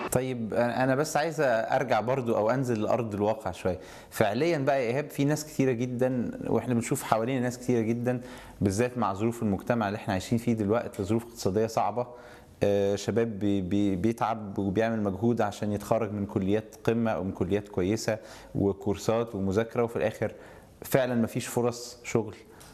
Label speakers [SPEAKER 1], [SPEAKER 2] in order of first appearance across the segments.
[SPEAKER 1] طيب انا أنا بس عايز ارجع برضو او انزل لارض الواقع شويه فعليا بقى يا ايهاب في ناس كتيره جدا واحنا بنشوف حوالينا ناس كتيره جدا بالذات مع ظروف المجتمع اللي احنا عايشين فيه دلوقتي ظروف اقتصاديه صعبه آه، شباب بي بي بيتعب وبيعمل مجهود عشان يتخرج من كليات قمه او من كليات كويسه وكورسات ومذاكره وفي الاخر فعلا مفيش فرص شغل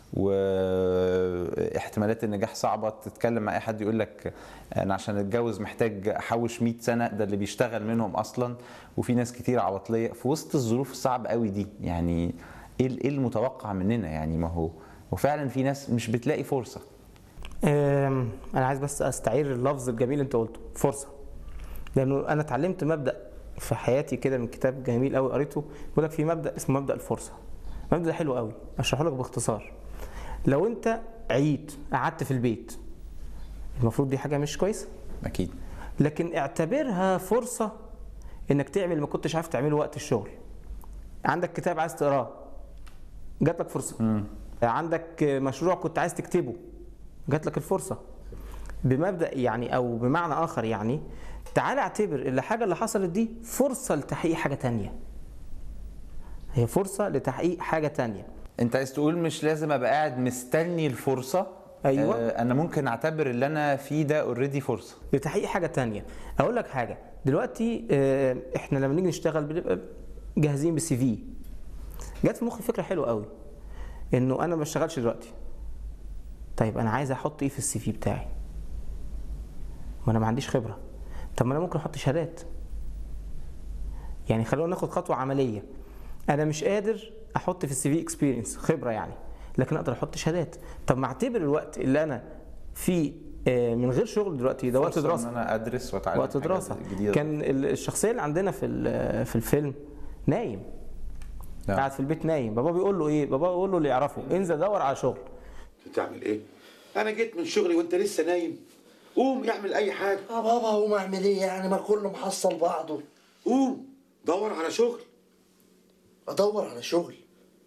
[SPEAKER 1] واحتمالات النجاح صعبه تتكلم مع اي حد يقول لك انا عشان اتجوز محتاج احوش 100 سنه ده اللي بيشتغل منهم اصلا وفي ناس كتير عواطليه في وسط الظروف الصعبه قوي دي يعني ايه ايه المتوقع مننا يعني ما هو وفعلا في ناس مش بتلاقي فرصه
[SPEAKER 2] أم، انا عايز بس استعير اللفظ الجميل اللي انت قلته فرصه لانه انا اتعلمت مبدا في حياتي كده من كتاب جميل قوي قريته بيقول لك في مبدا اسمه مبدا الفرصه المبدا ده حلو قوي اشرحه لك باختصار لو انت عييت قعدت في البيت المفروض دي حاجه مش كويسه
[SPEAKER 1] اكيد
[SPEAKER 2] لكن اعتبرها فرصه انك تعمل ما كنتش عارف تعمله وقت الشغل عندك كتاب عايز تقراه جات لك فرصه عندك مشروع كنت عايز تكتبه جات لك الفرصه بمبدا يعني او بمعنى اخر يعني تعال اعتبر الحاجه اللي حصلت دي فرصه لتحقيق حاجه تانية هي فرصه لتحقيق حاجه تانية
[SPEAKER 1] انت عايز تقول مش لازم ابقى قاعد مستني الفرصه
[SPEAKER 2] أيوة.
[SPEAKER 1] آه، انا ممكن اعتبر اللي انا فيه ده اوريدي فرصه
[SPEAKER 2] لتحقيق حاجه تانية اقول لك حاجه دلوقتي آه، احنا لما نيجي نشتغل بنبقى جاهزين بالسي في جت في مخي فكره حلوه قوي انه انا ما بشتغلش دلوقتي طيب انا عايز احط ايه في السي في بتاعي ما انا ما عنديش خبره طب ما انا ممكن احط شهادات يعني خلونا ناخد خطوه عمليه انا مش قادر احط في السي في اكسبيرينس خبره يعني لكن اقدر احط شهادات طب ما اعتبر الوقت اللي انا فيه آه، من غير شغل دلوقتي ده وقت
[SPEAKER 1] فرصة
[SPEAKER 2] دراسه
[SPEAKER 1] ان انا ادرس واتعلم
[SPEAKER 2] وقت
[SPEAKER 1] حاجات
[SPEAKER 2] دراسه
[SPEAKER 1] جديده
[SPEAKER 2] كان ال- الشخصيه اللي عندنا في ال- في الفيلم نايم
[SPEAKER 1] نعم.
[SPEAKER 2] قاعد في البيت نايم بابا بيقول له ايه بابا بيقول له اللي يعرفه انزل دور على شغل
[SPEAKER 3] بتعمل ايه؟ انا جيت من شغلي وانت لسه نايم قوم اعمل اي حاجه
[SPEAKER 4] اه بابا هقوم اعمل ايه يعني ما كله محصل بعضه
[SPEAKER 3] قوم دور على شغل
[SPEAKER 4] ادور على شغل